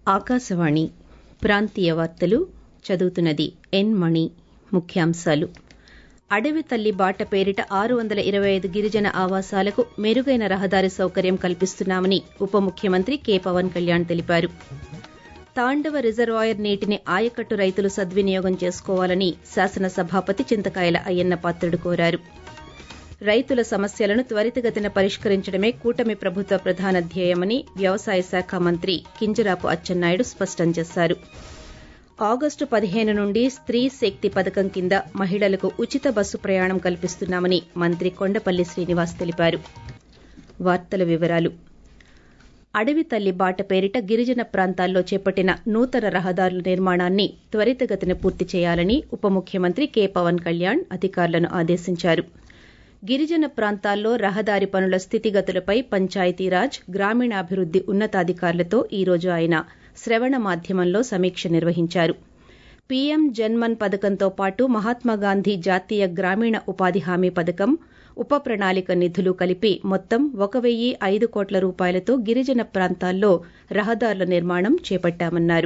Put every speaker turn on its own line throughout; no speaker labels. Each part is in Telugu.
ఆకాశవాణి ప్రాంతీయ వార్తలు చదువుతున్నది ఎన్ మణి ముఖ్యాంశాలు అడవి తల్లి బాట పేరిట ఆరు వందల ఇరవై ఐదు గిరిజన ఆవాసాలకు మెరుగైన రహదారి సౌకర్యం కల్పిస్తున్నామని ఉప ముఖ్యమంత్రి కె పవన్ కళ్యాణ్ తెలిపారు తాండవ రిజర్వాయర్ నీటిని ఆయకట్టు రైతులు సద్వినియోగం చేసుకోవాలని శాసనసభాపతి చింతకాయల అయ్యన్న పాత్రుడు కోరారు రైతుల సమస్యలను త్వరితగతిన పరిష్కరించడమే కూటమి ప్రభుత్వ ప్రధాన ధ్యేయమని వ్యవసాయ శాఖ మంత్రి కింజరాపు అచ్చెన్నాయుడు స్పష్టం చేశారు ఆగస్టు పదిహేను నుండి స్త్రీ శక్తి పథకం కింద మహిళలకు ఉచిత బస్సు ప్రయాణం కల్పిస్తున్నామని మంత్రి కొండపల్లి శ్రీనివాస్ తెలిపారు వార్తల వివరాలు అడవి తల్లి బాట పేరిట గిరిజన ప్రాంతాల్లో చేపట్టిన నూతన రహదారుల నిర్మాణాన్ని త్వరితగతిన పూర్తి చేయాలని ఉప ముఖ్యమంత్రి కె పవన్ కళ్యాణ్ అధికారులను ఆదేశించారు గిరిజన ప్రాంతాల్లో రహదారి పనుల స్థితిగతులపై పంచాయతీరాజ్ గ్రామీణాభివృద్ది ఉన్నతాధికారులతో ఈ రోజు ఆయన శ్రవణ మాధ్యమంలో సమీక్ష నిర్వహించారు పీఎం జన్మన్ పథకంతో పాటు మహాత్మాగాంధీ జాతీయ గ్రామీణ ఉపాధి హామీ పథకం ఉప ప్రణాళిక నిధులు కలిపి మొత్తం ఒక వెయ్యి ఐదు కోట్ల రూపాయలతో గిరిజన ప్రాంతాల్లో రహదారుల నిర్మాణం చేపట్టామన్నారు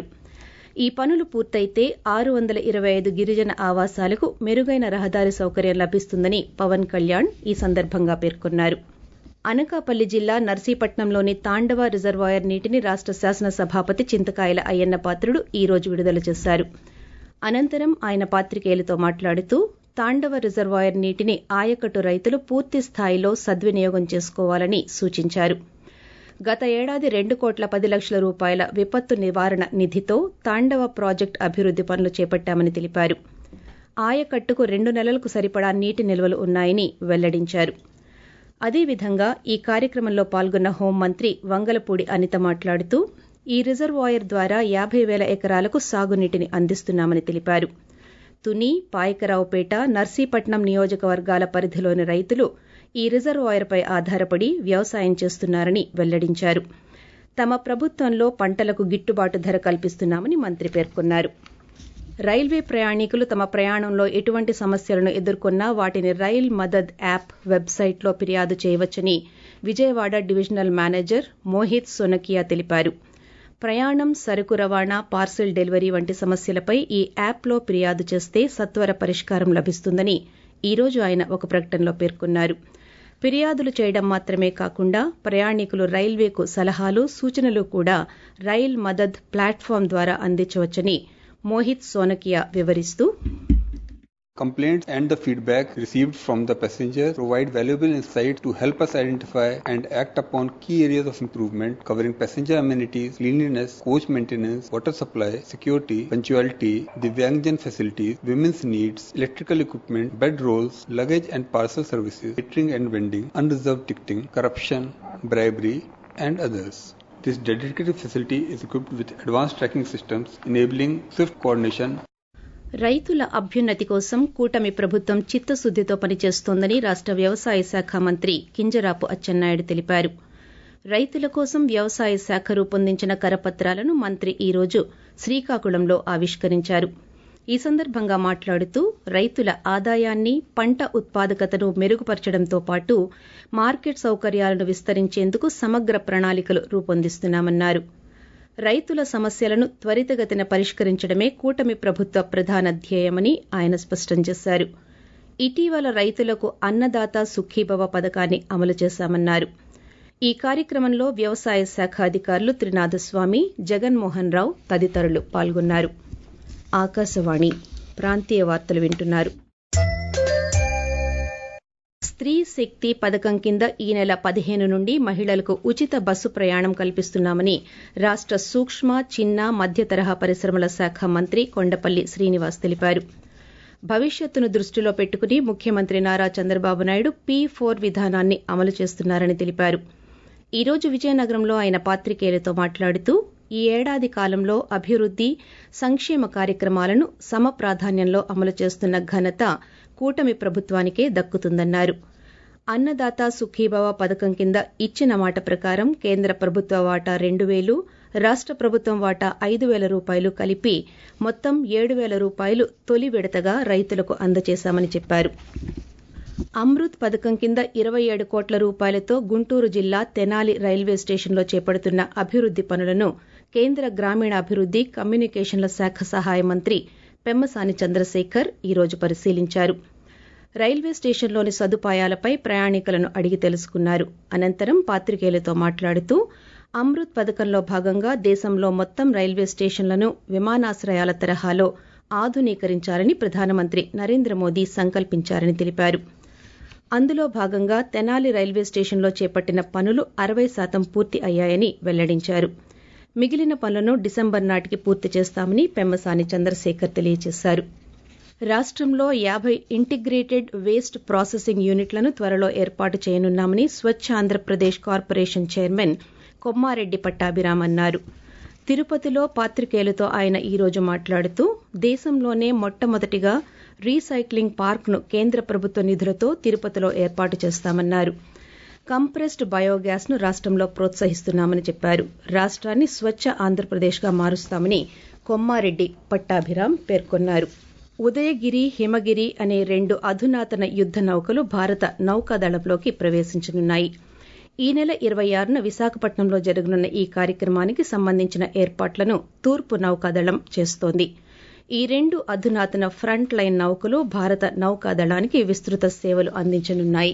ఈ పనులు పూర్తయితే ఆరు వందల ఇరవై ఐదు గిరిజన ఆవాసాలకు మెరుగైన రహదారి సౌకర్యం లభిస్తుందని పవన్ కళ్యాణ్ ఈ సందర్భంగా పేర్కొన్నారు అనకాపల్లి జిల్లా నర్సీపట్నంలోని తాండవ రిజర్వాయర్ నీటిని రాష్ట శాసనసభాపతి చింతకాయల అయ్యన్న పాత్రుడు ఈ రోజు విడుదల చేశారు అనంతరం ఆయన పాత్రికేయులతో మాట్లాడుతూ తాండవ రిజర్వాయర్ నీటిని ఆయకట్టు రైతులు పూర్తి స్థాయిలో సద్వినియోగం చేసుకోవాలని సూచించారు గత ఏడాది రెండు కోట్ల పది లక్షల రూపాయల విపత్తు నివారణ నిధితో తాండవ ప్రాజెక్టు అభివృద్ది పనులు చేపట్టామని తెలిపారు ఆయకట్టుకు రెండు నెలలకు సరిపడా నీటి నిల్వలు ఉన్నాయని వెల్లడించారు అదేవిధంగా ఈ కార్యక్రమంలో పాల్గొన్న హోంమంత్రి వంగలపూడి అనిత మాట్లాడుతూ ఈ రిజర్వాయర్ ద్వారా యాభై వేల ఎకరాలకు సాగునీటిని అందిస్తున్నామని తెలిపారు తుని పాయకరావుపేట నర్సీపట్నం నియోజకవర్గాల పరిధిలోని రైతులు ఈ రిజర్వాయర్పై ఆధారపడి వ్యవసాయం చేస్తున్నారని వెల్లడించారు తమ ప్రభుత్వంలో పంటలకు గిట్టుబాటు ధర కల్పిస్తున్నామని మంత్రి పేర్కొన్నారు రైల్వే ప్రయాణికులు తమ ప్రయాణంలో ఎటువంటి సమస్యలను ఎదుర్కొన్నా వాటిని రైల్ మదద్ యాప్ వెబ్సైట్లో ఫిర్యాదు చేయవచ్చని విజయవాడ డివిజనల్ మేనేజర్ మోహిత్ సొనకియా తెలిపారు ప్రయాణం సరుకు రవాణా పార్సిల్ డెలివరీ వంటి సమస్యలపై ఈ యాప్లో ఫిర్యాదు చేస్తే సత్వర పరిష్కారం లభిస్తుందని ఈ రోజు ఆయన ఒక ప్రకటనలో పేర్కొన్నారు ఫిర్యాదులు చేయడం మాత్రమే కాకుండా ప్రయాణికులు రైల్వేకు సలహాలు సూచనలు కూడా రైల్ మదద్ ప్లాట్ఫామ్ ద్వారా అందించవచ్చని మోహిత్ సోనకియా వివరిస్తూ
Complaints and the feedback received from the passenger provide valuable insight to help us identify and act upon key areas of improvement covering passenger amenities, cleanliness, coach maintenance, water supply, security, punctuality, Divyangjan facilities, women's needs, electrical equipment, bed rolls, luggage and parcel services, catering and vending, unreserved ticketing, corruption, bribery, and others. This dedicated facility is equipped with advanced tracking systems enabling swift coordination
రైతుల అభ్యున్నతి కోసం కూటమి ప్రభుత్వం చిత్తశుద్దితో పనిచేస్తోందని రాష్ట వ్యవసాయ శాఖ మంత్రి కింజరాపు అచ్చెన్నాయుడు తెలిపారు రైతుల కోసం వ్యవసాయ శాఖ రూపొందించిన కరపత్రాలను మంత్రి ఈ రోజు శ్రీకాకుళంలో ఆవిష్కరించారు ఈ సందర్భంగా మాట్లాడుతూ రైతుల ఆదాయాన్ని పంట ఉత్పాదకతను మెరుగుపరచడంతో పాటు మార్కెట్ సౌకర్యాలను విస్తరించేందుకు సమగ్ర ప్రణాళికలు రూపొందిస్తున్నామన్నారు రైతుల సమస్యలను త్వరితగతిన పరిష్కరించడమే కూటమి ప్రభుత్వ ప్రధాన ధ్యేయమని ఆయన స్పష్టం చేశారు ఇటీవల రైతులకు అన్నదాత సుఖీభవ పథకాన్ని అమలు చేశామన్నారు ఈ కార్యక్రమంలో వ్యవసాయ శాఖ అధికారులు త్రినాథస్వామి జగన్మోహన్ రావు తదితరులు పాల్గొన్నారు ఆకాశవాణి ప్రాంతీయ వార్తలు వింటున్నారు స్త్రీ శక్తి పథకం కింద ఈ నెల పదిహేను నుండి మహిళలకు ఉచిత బస్సు ప్రయాణం కల్పిస్తున్నామని రాష్ట సూక్ష్మ చిన్న మధ్య తరహా పరిశ్రమల శాఖ మంత్రి కొండపల్లి శ్రీనివాస్ తెలిపారు భవిష్యత్తును దృష్టిలో పెట్టుకుని ముఖ్యమంత్రి నారా చంద్రబాబు నాయుడు పీ ఫోర్ విధానాన్ని అమలు చేస్తున్నారని తెలిపారు ఈ రోజు విజయనగరంలో ఆయన పాత్రికేయులతో మాట్లాడుతూ ఈ ఏడాది కాలంలో అభివృద్ది సంక్షేమ కార్యక్రమాలను సమ ప్రాధాన్యంలో అమలు చేస్తున్న ఘనత కూటమి ప్రభుత్వానికే దక్కుతుందన్నారు అన్నదాత సుఖీభవ పథకం కింద ఇచ్చిన మాట ప్రకారం కేంద్ర ప్రభుత్వ వాటా రెండు వేలు రాష్ట ప్రభుత్వం వాటా ఐదు వేల రూపాయలు కలిపి మొత్తం ఏడు వేల రూపాయలు తొలి విడతగా రైతులకు అందజేశామని చెప్పారు అమృత్ పథకం కింద ఇరవై ఏడు కోట్ల రూపాయలతో గుంటూరు జిల్లా తెనాలి రైల్వే స్టేషన్లో చేపడుతున్న అభివృద్ది పనులను కేంద్ర గ్రామీణాభివృద్ది కమ్యూనికేషన్ల శాఖ సహాయ మంత్రి పెమ్మసాని చంద్రశేఖర్ ఈరోజు పరిశీలించారు రైల్వే స్టేషన్లోని సదుపాయాలపై ప్రయాణికులను అడిగి తెలుసుకున్నారు అనంతరం పాత్రికేయులతో మాట్లాడుతూ అమృత్ పథకంలో భాగంగా దేశంలో మొత్తం రైల్వే స్టేషన్లను విమానాశ్రయాల తరహాలో ఆధునీకరించాలని ప్రధానమంత్రి నరేంద్ర మోదీ సంకల్పించారని తెలిపారు అందులో భాగంగా తెనాలి రైల్వే స్టేషన్లో చేపట్టిన పనులు అరవై శాతం పూర్తి అయ్యాయని వెల్లడించారు మిగిలిన పనులను డిసెంబర్ నాటికి పూర్తి చేస్తామని పెమ్మసాని చంద్రశేఖర్ తెలియజేశారు రాష్టంలో యాభై ఇంటిగ్రేటెడ్ వేస్ట్ ప్రాసెసింగ్ యూనిట్లను త్వరలో ఏర్పాటు చేయనున్నామని స్వచ్ఛ ఆంధ్రప్రదేశ్ కార్పొరేషన్ చైర్మన్ కొమ్మారెడ్డి పట్టాభిరామ్ అన్నారు తిరుపతిలో పాత్రికేయులతో ఆయన ఈ రోజు మాట్లాడుతూ దేశంలోనే మొట్టమొదటిగా రీసైక్లింగ్ పార్క్ను కేంద్ర ప్రభుత్వ నిధులతో తిరుపతిలో ఏర్పాటు చేస్తామన్నారు కంప్రెస్డ్ బయోగ్యాస్ ను రాష్టంలో ప్రోత్సహిస్తున్నామని చెప్పారు రాష్ట్రాన్ని స్వచ్ఛ ఆంధ్రప్రదేశ్గా మారుస్తామని కొమ్మారెడ్డి పట్టాభిరామ్ పేర్కొన్నారు ఉదయగిరి హిమగిరి అనే రెండు అధునాతన యుద్ద నౌకలు భారత నౌకాదళంలోకి ప్రవేశించనున్నాయి ఈ నెల ఇరవై ఆరున విశాఖపట్నంలో జరగనున్న ఈ కార్యక్రమానికి సంబంధించిన ఏర్పాట్లను తూర్పు నౌకాదళం చేస్తోంది ఈ రెండు అధునాతన ఫ్రంట్ లైన్ నౌకలు భారత నౌకాదళానికి విస్తృత సేవలు అందించనున్నాయి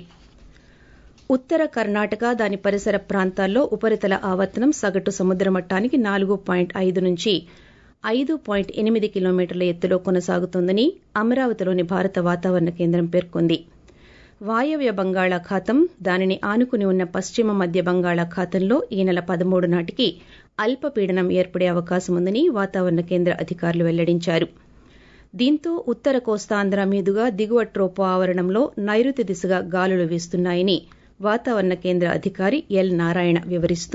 ఉత్తర కర్ణాటక దాని పరిసర ప్రాంతాల్లో ఉపరితల ఆవర్తనం సగటు సముద్ర మట్టానికి నాలుగు పాయింట్ ఐదు నుంచి ఐదు పాయింట్ ఎనిమిది కిలోమీటర్ల ఎత్తులో కొనసాగుతోందని అమరావతిలోని భారత వాతావరణ కేంద్రం పేర్కొంది వాయవ్య బంగాళాఖాతం దానిని ఆనుకుని ఉన్న పశ్చిమ మధ్య బంగాళాఖాతంలో ఈ నెల పదమూడు నాటికి అల్పపీడనం ఏర్పడే అవకాశం ఉందని వాతావరణ కేంద్ర అధికారులు వెల్లడించారు దీంతో ఉత్తర కోస్తాంధ్ర మీదుగా దిగువ ట్రోపో ఆవరణంలో నైరుతి దిశగా గాలులు వీస్తున్నాయని వాతావరణ కేంద్ర అధికారి ఎల్ నారాయణ వివరిస్తూ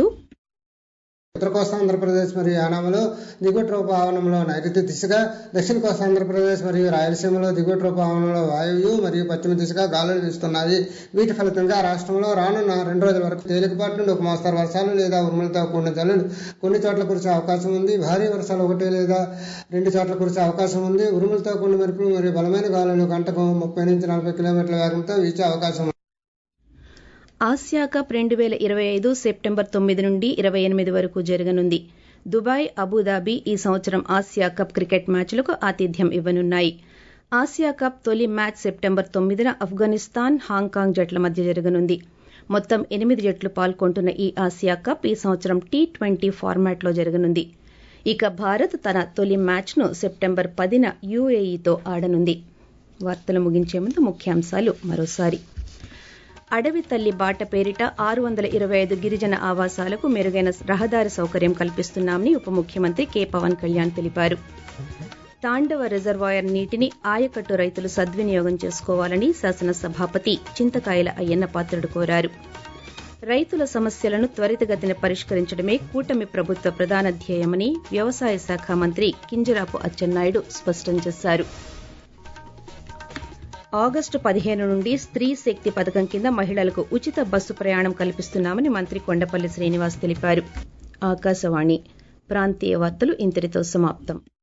ఉత్తర కోస్తా ఆంధ్రప్రదేశ్ మరియు యానాములో దిగువ ట్రోప ఆవరణంలో నైరుతి దిశగా దక్షిణ కోస్తా ఆంధ్రప్రదేశ్ మరియు రాయలసీమలో దిగువ ట్రోప ఆవరణంలో వాయువు మరియు పశ్చిమ దిశగా గాలులు వీస్తున్నాయి వీటి ఫలితంగా రాష్ట్రంలో రానున్న రెండు రోజుల వరకు తేలికపాటి నుండి ఒక మోస్తరు వర్షాలు లేదా ఉరుములతో కూడిన జల్లులు కొన్ని చోట్ల కురిసే అవకాశం ఉంది భారీ వర్షాలు ఒకటి లేదా రెండు చోట్ల కురిసే అవకాశం ఉంది ఉరుములతో కూడిన మెరుపులు మరియు బలమైన గాలులు గంటకు ముప్పై నుంచి నలభై కిలోమీటర్ల వేగంతో వీచే అవకాశం ఉంది
ఆసియా కప్ రెండు వేల ఇరవై ఐదు సెప్టెంబర్ తొమ్మిది నుండి ఇరవై ఎనిమిది వరకు జరగనుంది దుబాయ్ అబుదాబి ఈ సంవత్సరం ఆసియా కప్ క్రికెట్ మ్యాచ్లకు ఆతిథ్యం ఇవ్వనున్నాయి ఆసియా కప్ తొలి మ్యాచ్ సెప్టెంబర్ తొమ్మిదిన ఆఫ్ఘనిస్తాన్ హాంకాంగ్ జట్ల మధ్య జరగనుంది మొత్తం ఎనిమిది జట్లు పాల్గొంటున్న ఈ ఆసియా కప్ ఈ సంవత్సరం టీ ట్వంటీ ఫార్మాట్లో జరగనుంది ఇక భారత్ తన తొలి మ్యాచ్ను సెప్టెంబర్ పదిన యూఏఈతో ఆడనుంది వార్తలు ముగించే ముందు ముఖ్యాంశాలు మరోసారి అడవి తల్లి బాట పేరిట ఆరు వందల ఇరవై ఐదు గిరిజన ఆవాసాలకు మెరుగైన రహదారి సౌకర్యం కల్పిస్తున్నామని ఉప ముఖ్యమంత్రి కె పవన్ కళ్యాణ్ తెలిపారు తాండవ రిజర్వాయర్ నీటిని ఆయకట్టు రైతులు సద్వినియోగం చేసుకోవాలని శాసనసభాపతి చింతకాయల అయ్యన్న పాత్రుడు కోరారు రైతుల సమస్యలను త్వరితగతిన పరిష్కరించడమే కూటమి ప్రభుత్వ ప్రధాన ధ్యేయమని వ్యవసాయ శాఖ మంత్రి కింజరాపు అచ్చెన్నాయుడు స్పష్టం చేశారు ఆగస్టు పదిహేను నుండి స్త్రీ శక్తి పథకం కింద మహిళలకు ఉచిత బస్సు ప్రయాణం కల్పిస్తున్నామని మంత్రి కొండపల్లి శ్రీనివాస్ తెలిపారు ఆకాశవాణి ప్రాంతీయ వార్తలు ఇంతటితో సమాప్తం